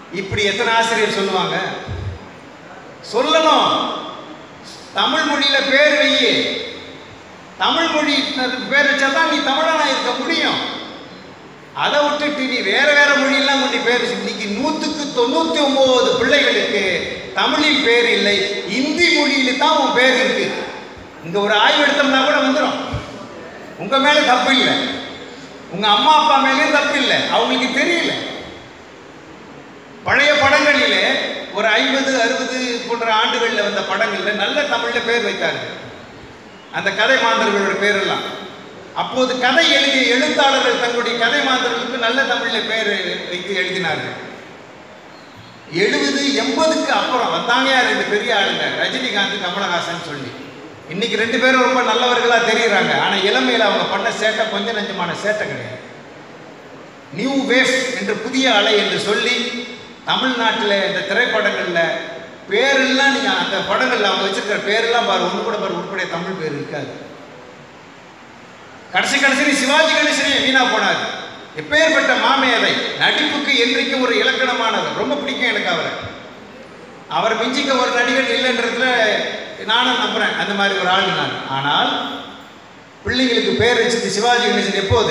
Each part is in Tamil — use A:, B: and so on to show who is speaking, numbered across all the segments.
A: இப்படி எத்தனை ஆசிரியர் சொல்லுவாங்க சொல்லணும் தமிழ் மொழியில பேர் வையி தமிழ் மொழி பேர் வச்சாதான் நீ தமிழனா இருக்க முடியும் அதை விட்டுட்டு நீ வேற வேற மொழியெல்லாம் கொண்டு பேர் வச்சு இன்னைக்கு நூற்றுக்கு தொண்ணூற்றி ஒம்பது பிள்ளைகளுக்கு தமிழில் பேர் இல்லை இந்தி மொழியில தான் உன் பேர் இருக்கு இங்க ஒரு ஆய்வு எடுத்தோம்னா கூட வந்துடும் உங்க மேல தப்பு இல்லை உங்க அம்மா அப்பா மேலேயும் தப்பு இல்லை அவங்களுக்கு தெரியல பழைய படங்களிலே ஒரு ஐம்பது அறுபது போன்ற ஆண்டுகளில் வந்த படங்களில் நல்ல தமிழ்ல பேர் வைத்தார்கள் அந்த கதை மாந்தர்களோட பேரெல்லாம் அப்போது கதை எழுதிய எழுத்தாளர்கள் தங்களுடைய கதை மாந்தர்களுக்கு நல்ல தமிழ்ல பேர் வைத்து எழுதினார்கள் எழுபது எண்பதுக்கு அப்புறம் வந்தாங்க ரெண்டு பெரிய ஆளுங்க ரஜினிகாந்த் கமலஹாசன் சொல்லி இன்னைக்கு ரெண்டு பேரும் ரொம்ப நல்லவர்களா தெரியுறாங்க ஆனா இளமையில அவங்க பண்ண சேட்டை கொஞ்சம் நஞ்சமான சேட்டை கிடையாது நியூ வேவ் என்று புதிய அலை என்று சொல்லி தமிழ்நாட்டில் இந்த திரைப்படங்கள்ல பேரெல்லாம் நீங்க அந்த படங்கள்ல அவங்க வச்சிருக்கிற பேரெல்லாம் பாரு ஒன்று கூட பாரு உருப்படிய தமிழ் பேர் இருக்காது கடைசி கடைசி சிவாஜி கணேசனே வீணா போனார் எப்பேற்பட்ட மாமேதை நடிப்புக்கு என்றைக்கும் ஒரு இலக்கணமானவர் ரொம்ப பிடிக்கும் எனக்கு அவரை அவர் மிஞ்சிக்க ஒரு நடிகர் இல்லைன்றதுல நானும் நம்புறேன் அந்த மாதிரி ஒரு ஆள் நான் ஆனால் பிள்ளைங்களுக்கு பேர் வச்சது சிவாஜி கணேசன் எப்போது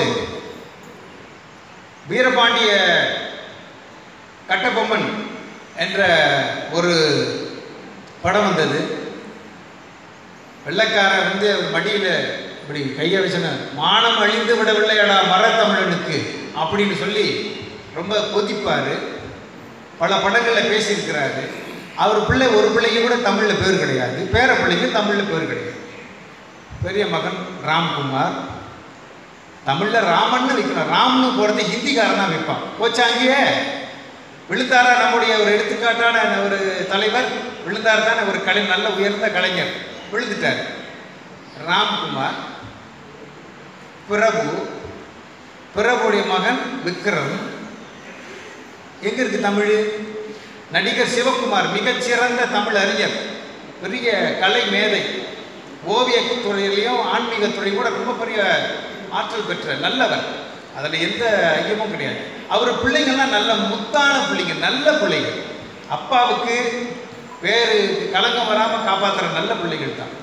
A: வீரபாண்டிய கட்டபொம்மன் என்ற ஒரு படம் வந்தது வெள்ளைக்காரன் வந்து அவர் மடியில் இப்படி கையை வச்சுன மானம் அழிந்து விடவில்லையடா மரத்தமிழனுக்கு அப்படின்னு சொல்லி ரொம்ப கொதிப்பார் பல படங்களில் பேசியிருக்கிறாரு அவர் பிள்ளை ஒரு பிள்ளைக்கு கூட தமிழில் பேர் கிடையாது பேர பிள்ளைக்கு தமிழில் பேர் கிடையாது பெரிய மகன் ராம்குமார் தமிழில் ராமன்னு வைக்கணும் ராம்னு போகிறது ஹிந்திக்காரன் தான் வைப்பான் போச்சா அங்கேயே விழுந்தாரா நம்முடைய ஒரு எடுத்துக்காட்டான ஒரு தலைவர் விழுந்தார் தானே ஒரு கலை நல்ல உயர்ந்த கலைஞர் விழுந்துட்டார் ராம்குமார் பிரபு பிரபுடைய மகன் விக்ரம் எங்க இருக்கு தமிழ் நடிகர் சிவகுமார் மிகச்சிறந்த தமிழ் அறிஞர் பெரிய கலை மேதை ஓவியத் துறையிலையும் ஆன்மீக துறையும் கூட ரொம்ப பெரிய ஆற்றல் பெற்ற நல்லவர் அதில் எந்த ஐயமும் கிடையாது அவர் பிள்ளைங்கள்லாம் நல்ல முத்தான பிள்ளைங்க நல்ல பிள்ளைங்க அப்பாவுக்கு வேறு கலங்கம் வராமல் காப்பாற்றுற நல்ல பிள்ளைகள் தான்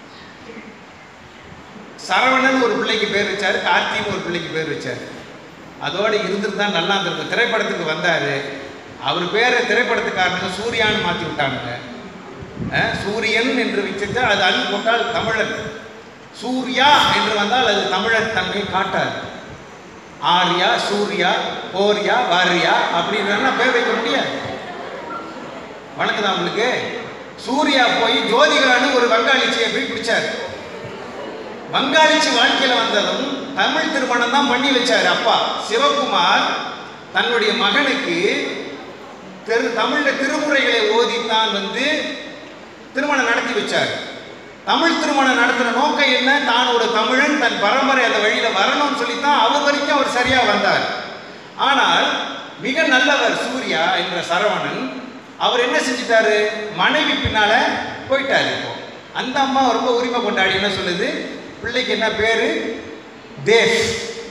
A: சரவணன் ஒரு பிள்ளைக்கு பேர் வச்சாரு கார்த்தின்னு ஒரு பிள்ளைக்கு பேர் வச்சாரு அதோடு இருந்திருந்தா நல்லா இருந்திருக்கும் திரைப்படத்துக்கு வந்தார் அவர் பேரை திரைப்படத்துக்காரனுங்க சூர்யான்னு மாற்றி விட்டானுங்க அஹ், சூரியன் என்று வச்சுட்டு அது அல் போட்டால் தமிழன் சூர்யா என்று வந்தால் அது தமிழர் தன்மை காட்டாது ஆர்யா சூர்யா போர்யா வாரியா அப்படின்றலாம் பேர் வைக்க முடியாது வணக்கதா உங்களுக்கு சூர்யா போய் ஜோதிகான்னு ஒரு வங்காளிச்சியை போய் பிடிச்சாரு வங்காளிச்சி வாழ்க்கையில வந்ததும் தமிழ் திருமணம் தான் பண்ணி வச்சாரு அப்பா சிவகுமார் தன்னுடைய மகனுக்கு தெரு தமிழ்ல திருமுறைகளை ஓதித்தான் வந்து திருமணம் நடத்தி வச்சார் தமிழ் திருமணம் நடத்தின நோக்கம் என்ன தான் ஒரு தமிழன் தன் பரம்பரை அந்த வழியில வரணும்னு சொல்லித்தான் அவர் வரைக்கும் அவர் சரியா வந்தார் ஆனால் மிக நல்லவர் சூர்யா என்ற சரவணன் அவர் என்ன செஞ்சிட்டாரு மனைவி பின்னால போயிட்டாரு இப்போ அந்த அம்மா ரொம்ப உரிமை கொண்டாடி என்ன சொல்லுது பிள்ளைக்கு என்ன பேரு தேவ்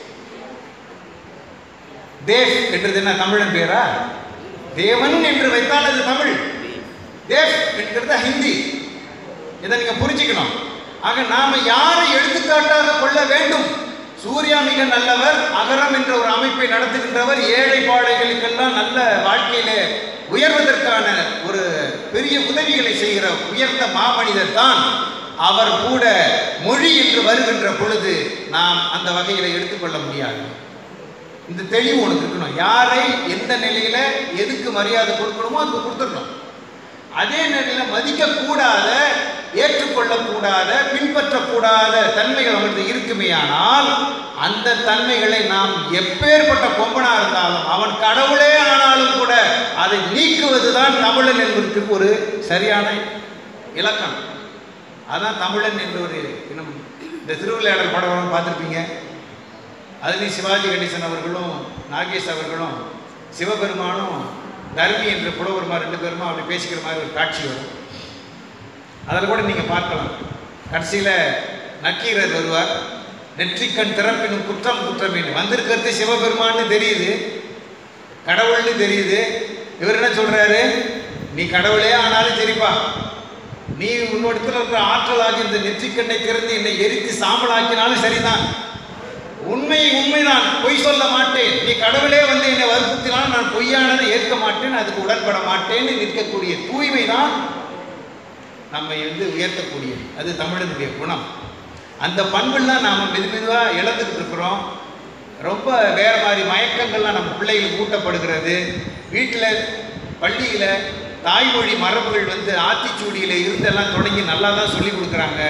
A: தேவ் என்றது என்ன தமிழன் பேரா தேவன் என்று வைத்தால் அது தமிழ் தேவ் என்கிறது ஹிந்தி இதை நீங்க புரிஞ்சுக்கணும் ஆக நாம யாரை எடுத்துக்காட்டாக கொள்ள வேண்டும் சூர்யா மிக நல்லவர் அகரம் என்ற ஒரு அமைப்பை நடத்துகின்றவர் ஏழை பாடைகளுக்கெல்லாம் நல்ல வாழ்க்கையிலே உயர்வதற்கான ஒரு பெரிய உதவிகளை செய்கிற உயர்ந்த மாமனிதர் தான் அவர் கூட மொழி என்று வருகின்ற பொழுது நாம் அந்த வகையில் எடுத்துக்கொள்ள முடியாது இந்த தெளிவு உனக்கு இருக்கணும் யாரை எந்த நிலையில எதுக்கு மரியாதை கொடுக்கணுமோ அதுக்கு கொடுத்துடணும் அதே நிலையில மதிக்கக்கூடாத ஏற்றுக்கொள்ளக்கூடாத பின்பற்றக்கூடாத தன்மைகள் அவனுக்கு இருக்குமேயானால் அந்த தன்மைகளை நாம் எப்பேற்பட்ட கொம்பனா இருந்தாலும் அவன் கடவுளே ஆனாலும் கூட அதை நீக்குவதுதான் தமிழன் என்பதற்கு ஒரு சரியான இலக்கணம் அதான் தமிழன் என்ற ஒரு இனம் இந்த திருவிளையாடல் படம் பார்த்துருப்பீங்க அதுலேயும் சிவாஜி கணேசன் அவர்களும் நாகேஷ் அவர்களும் சிவபெருமானும் தர்மி என்ற புலவருமா ரெண்டு பேருமா அப்படி பேசிக்கிற மாதிரி ஒரு காட்சி வரும் அதில் கூட நீங்கள் பார்க்கலாம் கடைசியில் நக்கீரர் வருவார் நெற்றிக்கண் திறப்பினும் குற்றம் குற்றமேனு வந்திருக்கிறது சிவபெருமான்னு தெரியுது கடவுள்னு தெரியுது இவர் என்ன சொல்றாரு நீ கடவுளே ஆனாலும் சரிப்பா நீ உன்னோடத்துல இருக்கிற ஆற்றலாகி இந்த நெற்றிக்கண்ணை திறந்து என்னை எரித்து சாம்பலாக்கினாலும் சரிதான் உண்மை உண்மைதான் பொய் சொல்ல மாட்டேன் நீ கடவுளே வந்து என்னை வற்புறுத்தினாலும் நான் பொய்யானதை ஏற்க மாட்டேன் அதுக்கு உடன்பட மாட்டேன்னு நிற்கக்கூடிய தூய்மை தான் நம்மை வந்து உயர்த்தக்கூடியது அது தமிழனுடைய குணம் அந்த பண்புலாம் நாம் மெது மெதுவாக இழந்துக்கிட்டு இருக்கிறோம் ரொம்ப வேற மாதிரி மயக்கங்கள்லாம் நம்ம பிள்ளைகளுக்கு ஊட்டப்படுகிறது வீட்டில் பள்ளியில் தாய்மொழி மரபுகள் வந்து ஆத்திச்சூடியில் இருந்தெல்லாம் தொடங்கி நல்லா தான் சொல்லி கொடுக்குறாங்க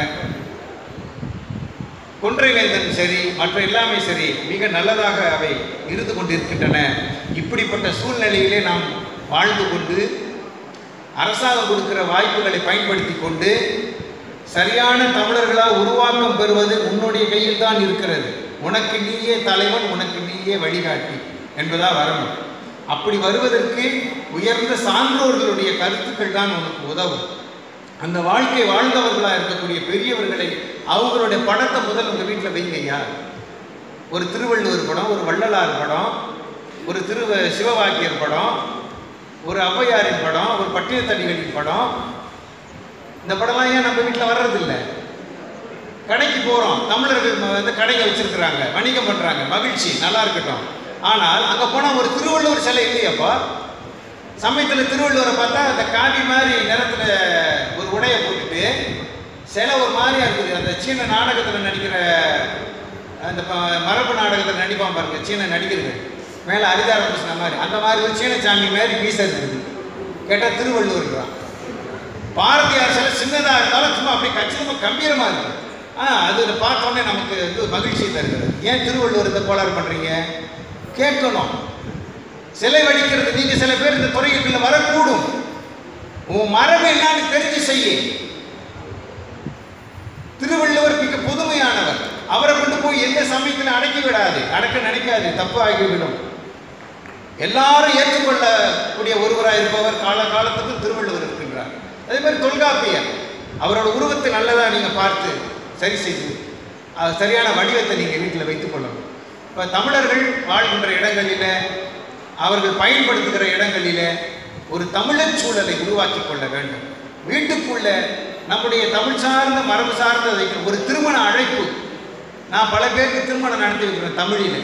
A: கொன்றைவேந்தன் சரி மற்ற எல்லாமே சரி மிக நல்லதாக அவை இருந்து கொண்டிருக்கின்றன இப்படிப்பட்ட சூழ்நிலையிலே நாம் வாழ்ந்து கொண்டு அரசாங்கம் கொடுக்கிற வாய்ப்புகளை பயன்படுத்தி கொண்டு சரியான தமிழர்களாக உருவாக்கம் பெறுவது உன்னுடைய கையில் தான் இருக்கிறது உனக்கு நீயே தலைவன் உனக்கு நீயே வழிகாட்டி என்பதா வரணும் அப்படி வருவதற்கு உயர்ந்த சான்றோர்களுடைய கருத்துக்கள் தான் உனக்கு உதவும் அந்த வாழ்க்கை வாழ்ந்தவர்களாக இருக்கக்கூடிய பெரியவர்களை அவங்களுடைய படத்தை முதல் உங்கள் வீட்டில் வைங்கய்யா ஒரு திருவள்ளுவர் படம் ஒரு வள்ளலார் படம் ஒரு திரு சிவவாக்கியர் படம் ஒரு ஔவையாரின் படம் ஒரு பட்டினத்தடிகளின் படம் இந்த படம்லாம் ஏன் நம்ம வீட்டில் வர்றதில்ல கடைக்கு போகிறோம் தமிழர்கள் ம- வந்து கடையை வச்சிருக்கிறாங்க வணிகம் பண்ணுறாங்க மகிழ்ச்சி நல்லா இருக்கட்டும் ஆனால் அங்கே போனால் ஒரு திருவள்ளுவர் சிலை இல்லையாப்பா சமயத்தில் திருவள்ளுவரை பார்த்தா அந்த காவி மாதிரி நிறத்தில் ஒரு உடையை போட்டுட்டு சிலை ஒரு மாதிரியா இருக்குது அந்த சீன நாடகத்தில் நடிக்கிற அந்த ப- மரபு நாடகத்தில் நடிப்பான் பாருங்க சீன நடிகர்கள் மேலே ஹரிதார கிருஷ்ண மாதிரி அந்த மாதிரி ஒரு சீன சாமி மாதிரி மீசை இருக்குது கேட்டால் திருவள்ளுவர் தான் பாரதியார் சிலை சின்னதாக இருந்தாலும் சும்மா அப்படியே கச்சிதமாக கம்பீரமாக இருக்கு ஆ அது பார்த்தோன்னே நமக்கு வந்து மகிழ்ச்சி தருகிறது ஏன் திருவள்ளுவர் இந்த கோளாறு பண்ணுறீங்க கேட்கணும் சிலை வடிக்கிறது நீங்க சில பேர் இந்த துறைக்குள்ள வரக்கூடும் உன் மரபு என்னன்னு தெரிஞ்சு செய்ய திருவள்ளுவர் மிக புதுமையானவர் அவரை கொண்டு போய் எந்த சமயத்தில் அடக்கி விடாது அடக்க நினைக்காது தப்பு ஆகிவிடும் எல்லாரும் ஏற்றுக்கொள்ளக்கூடிய ஒருவராக இருப்பவர் கால காலத்துக்கு திருவள்ளுவர் இருக்கின்றார் அதே மாதிரி தொல்காப்பியர் அவரோட உருவத்தை நல்லதா நீங்க பார்த்து சரி செய்து அது சரியான வடிவத்தை நீங்க வீட்டில் வைத்துக் கொள்ளணும் இப்போ தமிழர்கள் வாழ்கின்ற இடங்களில அவர்கள் பயன்படுத்துகிற இடங்களில ஒரு தமிழர் சூழலை உருவாக்கி கொள்ள வேண்டும் வீட்டுக்குள்ள நம்முடைய தமிழ் சார்ந்த மரபு சார்ந்த வைக்கிற ஒரு திருமண அழைப்பு நான் பல பேருக்கு திருமணம் நடத்தி வைக்கிறேன் தமிழில்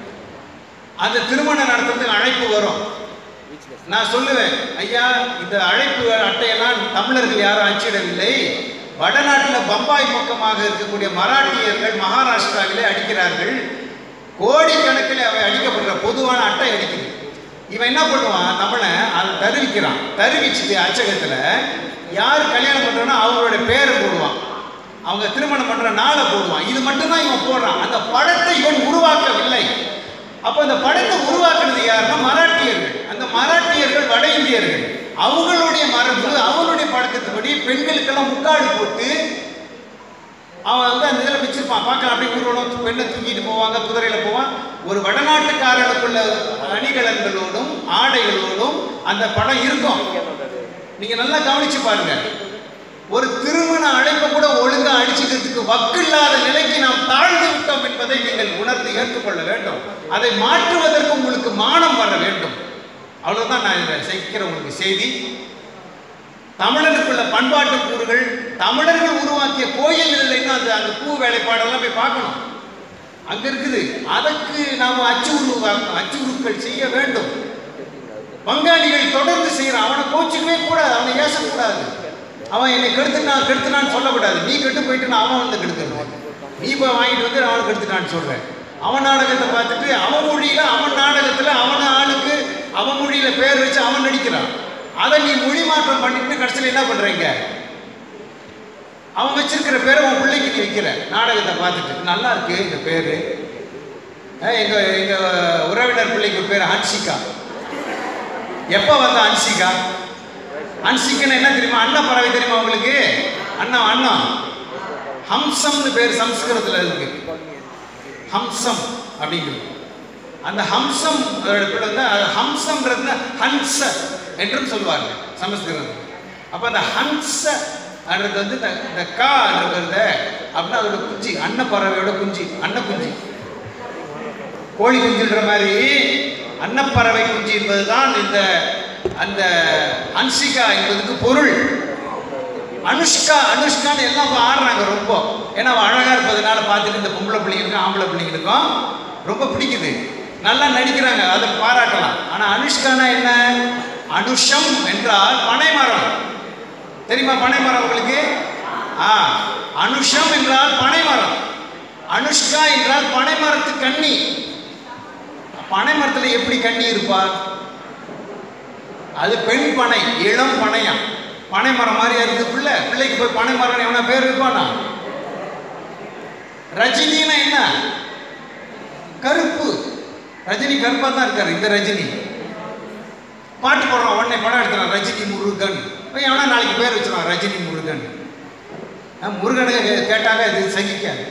A: அந்த திருமணம் நடத்துறதுக்கு அழைப்பு வரும் நான் சொல்லுவேன் ஐயா இந்த அழைப்பு அட்டையெல்லாம் தமிழர்கள் யாரும் அச்சிடவில்லை வடநாட்டில் பம்பாய் பக்கமாக இருக்கக்கூடிய மராட்டியர்கள் மகாராஷ்டிராவிலே அடிக்கிறார்கள் கோடிக்கணக்கில் அவை அடிக்கப்படுற பொதுவான அட்டை அடிக்குது இவன் என்ன பண்ணுவான் தமிழை அதை தருவிக்கிறான் தருவிச்சுட்டு அச்சகத்தில் யார் கல்யாணம் பண்ணுறானோ அவங்களோட பேரை போடுவான் அவங்க திருமணம் பண்ற நாளை போடுவான் இது மட்டும்தான் இவன் போடுறான் அந்த படத்தை இவன் உருவாக்கவில்லை அப்போ அந்த படத்தை உருவாக்குனது யாருன்னா மராட்டியர்கள் அந்த மராட்டியர்கள் வட இந்தியர்கள் அவங்களுடைய மரபு அவங்களுடைய பழக்கத்துப்படி பெண்களுக்கெல்லாம் முக்காடு போட்டு அவன் வந்து அந்த இதில் வச்சிருப்பான் பார்க்க அப்படி ஊர்வலம் பெண்ணை தூக்கிட்டு போவாங்க குதிரையில் போவான் ஒரு வடநாட்டுக்காரனுக்குள்ள அணிகலன்களோடும் ஆடைகளோடும் அந்த படம் இருக்கும் நீங்க நல்லா கவனிச்சு பாருங்க ஒரு திருமண அழைப்பை கூட ஒழுங்கா அடிச்சுக்கிறதுக்கு வக்கு இல்லாத நிலைக்கு நாம் தாழ்ந்து விட்டோம் என்பதை நீங்கள் உணர்ந்து ஏற்றுக்கொள்ள வேண்டும் அதை மாற்றுவதற்கு உங்களுக்கு மானம் வர வேண்டும் அவ்வளவுதான் நான் இதை செய்கிற உங்களுக்கு செய்தி தமிழனுக்குள்ள பண்பாட்டு கூறுகள் தமிழர்கள் உருவாக்கிய கோயில் இல்லைன்னா அந்த அந்த பூ வேலைப்பாடெல்லாம் போய் பார்க்கணும் அங்க இருக்குது அதற்கு நாம் அச்சு உருவா அச்சு உருக்கள் செய்ய வேண்டும் பங்காளிகள் தொடர்ந்து செய்யறான் அவனை கோச்சிக்கவே கூடாது அவனை ஏசக்கூடாது அவன் என்னை கெடுத்துட்டான் கெடுத்துனான்னு சொல்லக்கூடாது நீ கெட்டு போயிட்டு நான் அவன் வந்து கெடுத்துருவான் நீ போய் வாங்கிட்டு வந்து அவனை கெடுத்துட்டான்னு சொல்றேன் அவன் நாடகத்தை பார்த்துட்டு அவன் மொழியில அவன் நாடகத்துல அவன் ஆளுக்கு அவன் மொழியில பேர் வச்சு அவன் நடிக்கிறான் அதை நீ மொழி மாற்றம் பண்ணிட்டு கடைசியில் என்ன பண்றீங்க அவன் வச்சிருக்கிற பேரை உன் பிள்ளைக்கு நீ வைக்கிற நாடகத்தை பார்த்துட்டு நல்லா இருக்கு இந்த பேரு அஹ் எங்க எங்க உறவினர் பிள்ளைக்கு ஒரு பேர் ஹன்சிகா எப்ப வந்த ஹன்சிகா ஹன்சிகன்னு என்ன தெரியுமா அண்ணா பறவை தெரியுமா உங்களுக்கு அண்ணா அண்ணா ஹம்சம்னு பேர் சம்ஸ்கிருதத்துல இருக்கு ஹம்சம் அப்படிங்கிறது அந்த ஹம்சம் இடத்துல வந்து அது ஹம்சம்ன்றது ஹன்ச என்றும் சொல்லுவாங்க சமஸ்கிருதம் அப்போ அந்த ஹன்ச அப்படின்றது வந்து இந்த இந்த கா இருக்கிறத அப்படின்னா அதோட குஞ்சு அன்னப்பறவையோட குஞ்சு அன்ன குஞ்சு கோழி குஞ்சுன்ற மாதிரி அன்னப்பறவை குஞ்சு என்பதுதான் இந்த அந்த அன்சிகா என்பதுக்கு பொருள் அனுஷ்கா அனுஷ்கான்னு எல்லாம் இப்ப ஆடுறாங்க ரொம்ப ஏன்னா அவ அழகா இருப்பதனால பார்த்துட்டு இந்த பொம்பளை பிள்ளைங்களுக்கும் ஆம்பளை பிள்ளைங்களுக்கும் ரொம்ப பிடிக்குது நல்லா நடிக்கிறாங்க அதை பாராட்டலாம் ஆனா அனுஷ்கானா என்ன அனுஷம் என்றால் பனைமரம் தெரியுமா பனைமரம் உங்களுக்கு ஆ அனுஷம் என்றால் பனைமரம் அனுஷ்கா என்றால் பனைமரத்து கன்னி பனைமரத்துல எப்படி கன்னி இருப்பா அது பெண் பனை இளம் பனையா பனை மரம் மாதிரியா இருக்கு பிள்ளை பிள்ளைக்கு போய் பனை மரம் எவனா பேர் இருப்பானா ரஜினின்னா என்ன கருப்பு ரஜினி கருப்பா தான் இருக்காரு இந்த ரஜினி பாட்டு போடுறான் உடனே படம் எடுத்துறான் ரஜினி முருகன் போய் எவனா நாளைக்கு பேர் வச்சிருவான் ரஜினி முருகன் அஹ் முருகனை கே- கேட்டாக இது சகிக்காது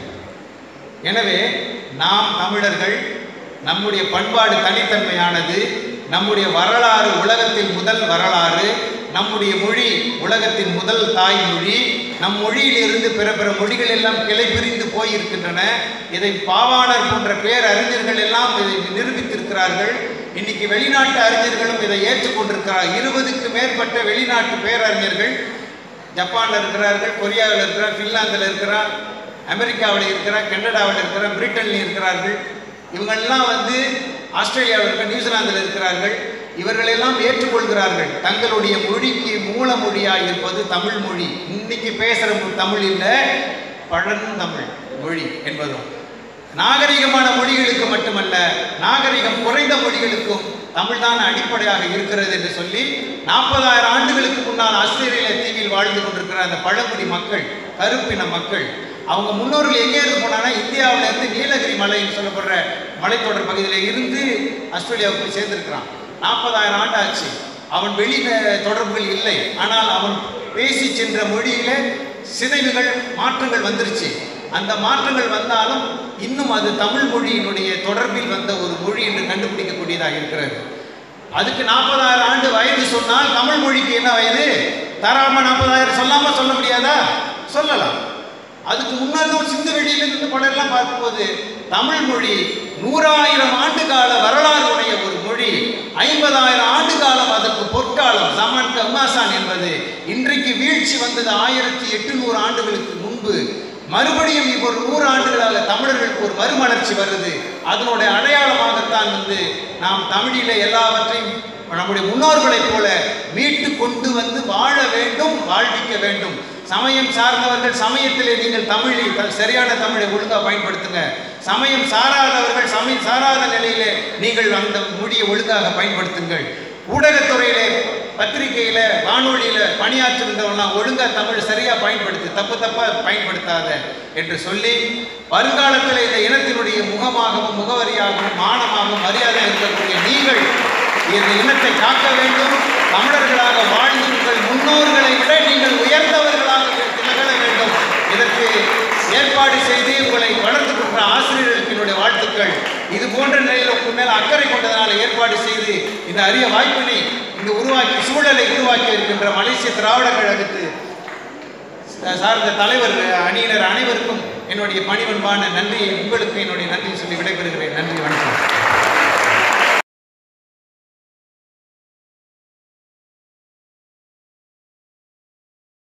A: எனவே நாம் தமிழர்கள் நம்முடைய பண்பாடு தனித்தன்மையானது நம்முடைய வரலாறு உலகத்தின் முதல் வரலாறு நம்முடைய மொழி உலகத்தின் முதல் தாய்மொழி நம் மொழியிலிருந்து பிற பிற மொழிகள் எல்லாம் கிளை பிரிந்து போயிருக்கின்றன இதை பாவாணர் போன்ற பேரறிஞர்கள் எல்லாம் இதை நிரூபித்திருக்கிறார்கள் இன்னைக்கு வெளிநாட்டு அறிஞர்களும் இதை ஏற்றுக்கொண்டிருக்கிறார் இருபதுக்கு மேற்பட்ட வெளிநாட்டு பேரறிஞர்கள் ஜப்பான்ல இருக்கிறார்கள் கொரியாவில் இருக்கிறார் ஃபின்லாந்தில் இருக்கிறார் அமெரிக்காவில் இருக்கிறார் கனடாவில் இருக்கிறார் பிரிட்டனில் இருக்கிறார்கள் இவங்கெல்லாம் வந்து ஆஸ்திரேலியாவில் இருக்கிற நியூசிலாந்தில் இருக்கிறார்கள் இவர்களெல்லாம் ஏற்றுக்கொள்கிறார்கள் தங்களுடைய மொழிக்கு மூல மொழியாக இருப்பது தமிழ் மொழி இன்னைக்கு பேசுகிற தமிழ் இல்லை பழந்தமிழ் மொழி என்பதும் நாகரிகமான மொழிகளுக்கு மட்டுமல்ல நாகரிகம் குறைந்த மொழிகளுக்கும் தமிழ்தான் அடிப்படையாக இருக்கிறது என்று சொல்லி நாற்பதாயிரம் ஆண்டுகளுக்கு முன்னால் ஆஸ்திரேலிய தீவில் வாழ்ந்து கொண்டிருக்கிற அந்த பழங்குடி மக்கள் கருப்பின மக்கள் அவங்க முன்னோர்கள் எங்கே இருந்து போனாங்கன்னா இந்தியாவுல இருந்து நீலகிரி மலைன்னு சொல்லப்படுற மலைத்தொடர் பகுதியில் இருந்து ஆஸ்திரேலியாவுக்கு போய் சேர்ந்திருக்கிறான் நாற்பதாயிரம் ஆண்டு ஆச்சு அவன் வெளி அஹ், தொடர்புகள் இல்லை ஆனால் அவன் பேசி சென்ற மொழியில சிதைவுகள் மாற்றங்கள் வந்துருச்சு அந்த மாற்றங்கள் வந்தாலும் இன்னும் அது தமிழ் மொழியினுடைய தொடர்பில் வந்த ஒரு மொழி என்று கண்டுபிடிக்கக்கூடியதாக இருக்கிறது அதுக்கு நாற்பதாயிரம் ஆண்டு வயது சொன்னால் தமிழ் மொழிக்கு என்ன வயது தாராளமா நாற்பதாயிரம் சொல்லாம சொல்ல முடியாதா சொல்லலாம் அதுக்கு முன்னாடி சிந்து வெளியிலிருந்து படம் எல்லாம் பார்க்கும்போது தமிழ் மொழி நூறாயிரம் ஆண்டு கால வரலாறு உடைய ஒரு மொழி ஐம்பதாயிரம் ஆண்டு காலம் அதற்கு பொற்காலம் சமன் கம்மாசான் என்பது இன்றைக்கு வீழ்ச்சி வந்தது ஆயிரத்தி எட்டுநூறு ஆண்டுகளுக்கு முன்பு மறுபடியும் இப்போ ஒரு நூறு ஆண்டுகளாக தமிழர்களுக்கு ஒரு மறுமலர்ச்சி வருது அதனுடைய அடையாளமாகத்தான் வந்து நாம் தமிழிலே எல்லாவற்றையும் நம்முடைய முன்னோர்களைப் போல மீட்டு கொண்டு வந்து வாழ வேண்டும் வாழ்விக்க வேண்டும் சமயம் சார்ந்தவர்கள் சமயத்திலே நீங்கள் தமிழை த- சரியான தமிழை ஒழுங்கா பயன்படுத்துங்க சமயம் சாராதவர்கள் சமயம் சாராத நிலையிலே நீங்கள் அந்த மொழியை ஒழுங்காக பயன்படுத்துங்கள் ஊடகத்துறையிலே பத்திரிகையில வானொலியில பணியாற்றிருந்தவங்களாம் ஒழுங்கா தமிழ் சரியா பயன்படுத்து தப்பு தப்பா பயன்படுத்தாத என்று சொல்லி வருங்காலத்தில் இந்த இனத்தினுடைய முகமாகவும் முகவரியாகவும் மானமாகவும் மரியாதை இருக்கக்கூடிய நீங்கள் இந்த இனத்தை காக்க வேண்டும் தமிழர்களாக வாழ்ந்து உங்கள் முன்னோர்களை விட நீங்கள் உயர்ந்தவர்களாக திகழ வேண்டும் இதற்கு ஏற்பாடு செய்து உங்களை வளர்த்து கொண்ட ஆசிரியர்களுக்கு என்னுடைய வாழ்த்துக்கள் இது போன்ற நிலையில் உங்கள் மேல் அக்கறை கொண்டதனால் ஏற்பாடு செய்து இந்த அரிய வாய்ப்பினை இங்கு உருவாக்கி சூழலை உருவாக்கி இருக்கின்ற மலேசிய திராவிட கழகத்து சார்ந்த தலைவர் அணியினர் அனைவருக்கும் என்னுடைய பணிவன்பான நன்றியை உங்களுக்கு என்னுடைய நன்றியை சொல்லி விடைபெறுகிறேன் நன்றி வணக்கம்